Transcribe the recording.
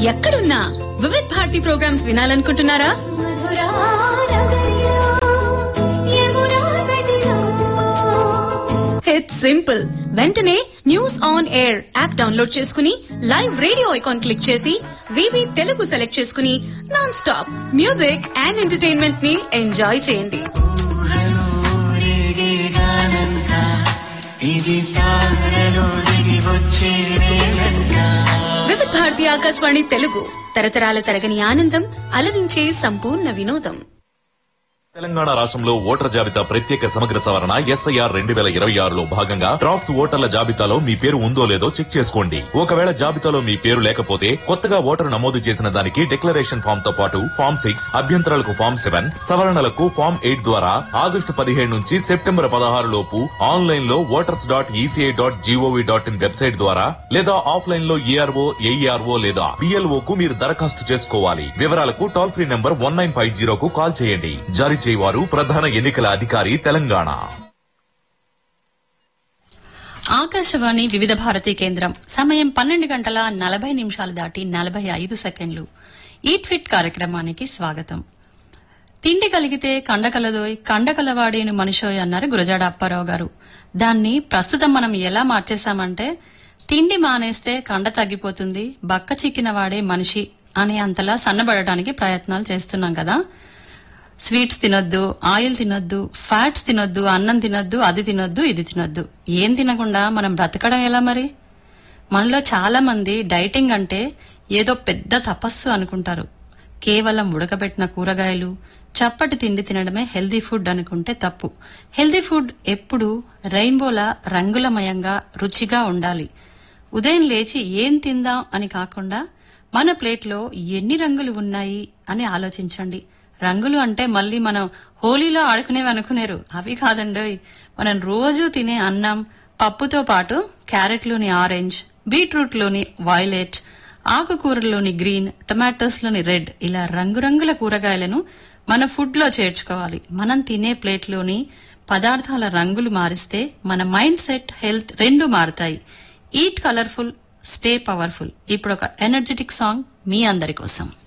ఎక్కడున్నా వివిధ్ భారతి ప్రోగ్రామ్స్ వినాలనుకుంటున్నారా it's simple వెంటనే news on air app download చేసుకుని లైవ్ రేడియో ఐకాన్ క్లిక్ చేసి వివి తెలుగు సెలెక్ట్ చేసుకుని non stop music and entertainment ని ఎంజాయ్ చేయండి వివిధ భారతి ఆకాశవాణి తెలుగు తరతరాల తరగని ఆనందం అలరించే సంపూర్ణ వినోదం తెలంగాణ రాష్ట్రంలో ఓటర్ జాబితా ప్రత్యేక సమగ్ర సవరణ ఎస్ఐఆర్ రెండు వేల ఇరవై ఆరులో భాగంగా డ్రాఫ్ట్స్ ఓటర్ల జాబితాలో మీ పేరు ఉందో లేదో చెక్ చేసుకోండి ఒకవేళ జాబితాలో మీ పేరు లేకపోతే కొత్తగా ఓటరు నమోదు చేసిన దానికి డిక్లరేషన్ ఫామ్ తో పాటు ఫామ్ సిక్స్ అభ్యంతరాలకు ఫామ్ సెవెన్ సవరణలకు ఫామ్ ఎయిట్ ద్వారా ఆగస్టు పదిహేడు నుంచి సెప్టెంబర్ పదహారు లోపు ఆన్లైన్ లో voters dot ECI dot GOV dot in website ద్వారా లేదా ఆఫ్లైన్ లో ఏఆర్ఓ ఏఈఆర్ఓ లేదా బిఎల్ఓ కు మీరు దరఖాస్తు చేసుకోవాలి వివరాలకు toll free number one nine five జీరోకు కాల్ చేయండి జారీ చేయవారు ప్రధాన ఎన్నికల అధికారి తెలంగాణ ఆకాశవాణి వివిధ భారతి కేంద్రం సమయం పన్నెండు గంటల నలభై నిమిషాలు దాటి నలభై ఐదు సెకండ్లు ఈట్ ఫిట్ కార్యక్రమానికి స్వాగతం తిండి కలిగితే కండకలదోయ్ కండకలవాడేను మనిషోయ్ అన్నారు గురజాడ అప్పారావు గారు దాన్ని ప్రస్తుతం మనం ఎలా మార్చేశామంటే తిండి మానేస్తే కండ తగ్గిపోతుంది బక్క చిక్కిన వాడే మనిషి అనే అంతలా సన్నబడటానికి ప్రయత్నాలు చేస్తున్నాం కదా స్వీట్స్ తినొద్దు ఆయిల్ తినొద్దు ఫ్యాట్స్ తినొద్దు అన్నం తినొద్దు అది తినొద్దు ఇది తినొద్దు ఏం తినకుండా మనం బ్రతకడం ఎలా మరి మనలో చాలా మంది డైటింగ్ అంటే ఏదో పెద్ద తపస్సు అనుకుంటారు కేవలం ఉడకబెట్టిన కూరగాయలు చప్పటి తిండి తినడమే హెల్దీ ఫుడ్ అనుకుంటే తప్పు హెల్దీ ఫుడ్ ఎప్పుడు రెయిన్బోలా రంగులమయంగా రుచిగా ఉండాలి ఉదయం లేచి ఏం తిందాం అని కాకుండా మన ప్లేట్లో ఎన్ని రంగులు ఉన్నాయి అని ఆలోచించండి రంగులు అంటే మళ్ళీ మనం హోలీలో ఆడుకునేవి అనుకునేరు అవి కాదండి మనం రోజు తినే అన్నం పప్పుతో పాటు క్యారెట్లోని ఆరెంజ్ బీట్రూట్లోని వైలెట్ ఆకుకూరల్లోని గ్రీన్ టొమాటోస్లోని రెడ్ ఇలా రంగురంగుల కూరగాయలను మన ఫుడ్ లో చేర్చుకోవాలి మనం తినే ప్లేట్లోని పదార్థాల రంగులు మారిస్తే మన మైండ్ సెట్ హెల్త్ రెండు మారుతాయి ఈట్ కలర్ఫుల్ స్టే పవర్ఫుల్ ఇప్పుడు ఒక ఎనర్జెటిక్ సాంగ్ మీ అందరి కోసం